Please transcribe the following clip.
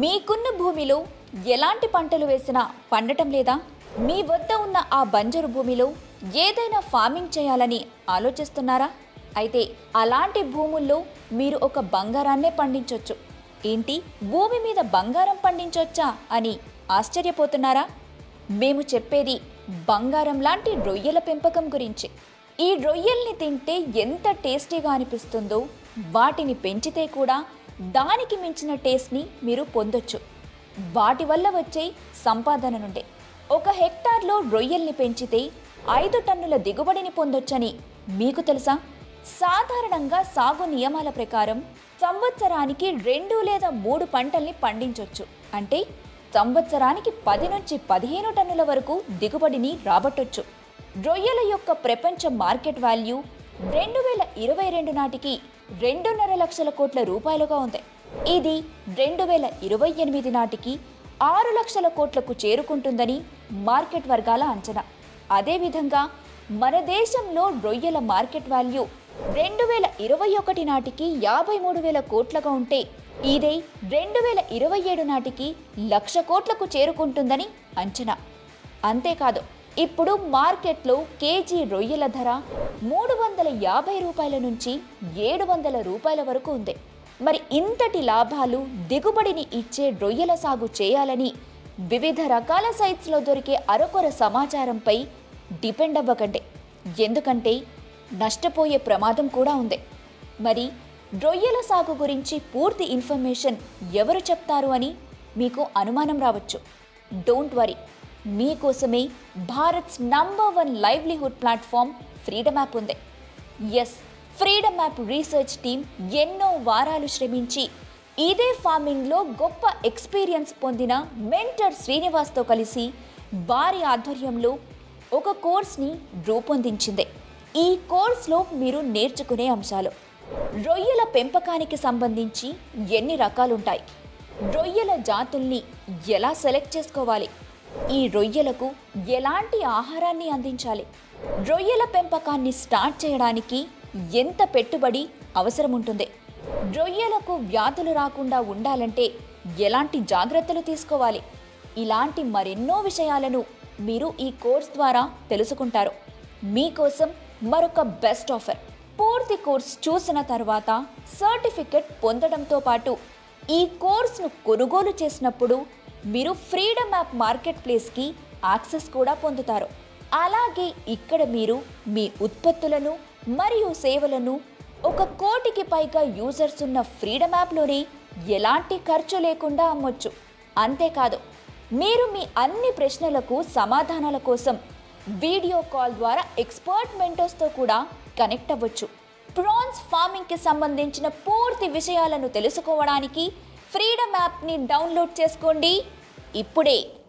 మీకున్న భూమిలో ఎలాంటి పంటలు వేసినా పండటం లేదా మీ వద్ద ఉన్న ఆ బంజరు భూమిలో ఏదైనా ఫార్మింగ్ చేయాలని ఆలోచిస్తున్నారా అయితే అలాంటి భూముల్లో మీరు ఒక బంగారాన్నే పండించొచ్చు ఏంటి భూమి మీద బంగారం పండించొచ్చా అని ఆశ్చర్యపోతున్నారా మేము చెప్పేది బంగారం లాంటి రొయ్యల పెంపకం గురించి ఈ రొయ్యల్ని తింటే ఎంత టేస్టీగా అనిపిస్తుందో వాటిని పెంచితే కూడా దానికి మించిన టేస్ట్ని మీరు పొందొచ్చు వాటి వల్ల వచ్చే సంపాదన నుండే ఒక హెక్టార్లో రొయ్యల్ని పెంచితే ఐదు టన్నుల దిగుబడిని పొందొచ్చని మీకు తెలుసా సాధారణంగా సాగు నియమాల ప్రకారం సంవత్సరానికి రెండు లేదా మూడు పంటల్ని పండించొచ్చు అంటే సంవత్సరానికి పది నుంచి పదిహేను టన్నుల వరకు దిగుబడిని రాబట్టొచ్చు రొయ్యల యొక్క ప్రపంచ మార్కెట్ వాల్యూ రెండు వేల ఇరవై రెండు నాటికి రెండున్నర లక్షల కోట్ల రూపాయలుగా ఉంది ఇది రెండు వేల ఇరవై ఎనిమిది నాటికి ఆరు లక్షల కోట్లకు చేరుకుంటుందని మార్కెట్ వర్గాల అంచనా అదేవిధంగా మన దేశంలో రొయ్యల మార్కెట్ వాల్యూ రెండు వేల ఇరవై ఒకటి నాటికి యాభై మూడు వేల కోట్లుగా ఉంటే ఇదే రెండు వేల ఇరవై ఏడు నాటికి లక్ష కోట్లకు చేరుకుంటుందని అంచనా అంతేకాదు ఇప్పుడు మార్కెట్లో కేజీ రొయ్యల ధర మూడు వందల యాభై రూపాయల నుంచి ఏడు వందల రూపాయల వరకు ఉంది మరి ఇంతటి లాభాలు దిగుబడిని ఇచ్చే రొయ్యల సాగు చేయాలని వివిధ రకాల సైట్స్లో దొరికే అరకొర సమాచారంపై డిపెండ్ అవ్వకండి ఎందుకంటే నష్టపోయే ప్రమాదం కూడా ఉంది మరి రొయ్యల సాగు గురించి పూర్తి ఇన్ఫర్మేషన్ ఎవరు చెప్తారు అని మీకు అనుమానం రావచ్చు డోంట్ వరీ మీకోసమే Bharat's number one livelihood platform freedom app ఉంది yes freedom app research team ఎన్నో వారాలు శ్రమించి ఇదే ఫార్మింగ్లో గొప్ప ఎక్స్పీరియన్స్ పొందిన మెంటర్ శ్రీనివాస్తో కలిసి వారి ఆధ్వర్యంలో ఒక కోర్స్ని రూపొందించింది ఈ కోర్స్లో మీరు నేర్చుకునే అంశాలు రొయ్యల పెంపకానికి సంబంధించి ఎన్ని రకాలుంటాయి రొయ్యల జాతుల్ని ఎలా సెలెక్ట్ చేసుకోవాలి ఈ రొయ్యలకు ఎలాంటి ఆహారాన్ని అందించాలి రొయ్యల పెంపకాన్ని స్టార్ట్ చేయడానికి ఎంత పెట్టుబడి అవసరం ఉంటుంది రొయ్యలకు వ్యాధులు రాకుండా ఉండాలంటే ఎలాంటి జాగ్రత్తలు తీసుకోవాలి ఇలాంటి మరెన్నో విషయాలను మీరు ఈ కోర్స్ ద్వారా తెలుసుకుంటారు మీకోసం మరొక బెస్ట్ ఆఫర్ పూర్తి కోర్స్ చూసిన తర్వాత సర్టిఫికెట్ పొందడంతో పాటు ఈ కోర్స్ను కొనుగోలు చేసినప్పుడు మీరు ఫ్రీడమ్ యాప్ మార్కెట్ ప్లేస్కి యాక్సెస్ కూడా పొందుతారు అలాగే ఇక్కడ మీరు మీ ఉత్పత్తులను మరియు సేవలను ఒక కోటికి పైగా యూజర్స్ ఉన్న ఫ్రీడమ్ యాప్లోనే ఎలాంటి ఖర్చు లేకుండా అమ్మొచ్చు అంతేకాదు మీరు మీ అన్ని ప్రశ్నలకు సమాధానాల కోసం వీడియో కాల్ ద్వారా ఎక్స్పర్ట్ మెంటర్స్తో కూడా కనెక్ట్ అవ్వచ్చు ప్రాన్స్ ఫార్మింగ్కి సంబంధించిన పూర్తి విషయాలను తెలుసుకోవడానికి ఫ్రీడమ్ యాప్ని డౌన్లోడ్ చేసుకోండి ఇప్పుడే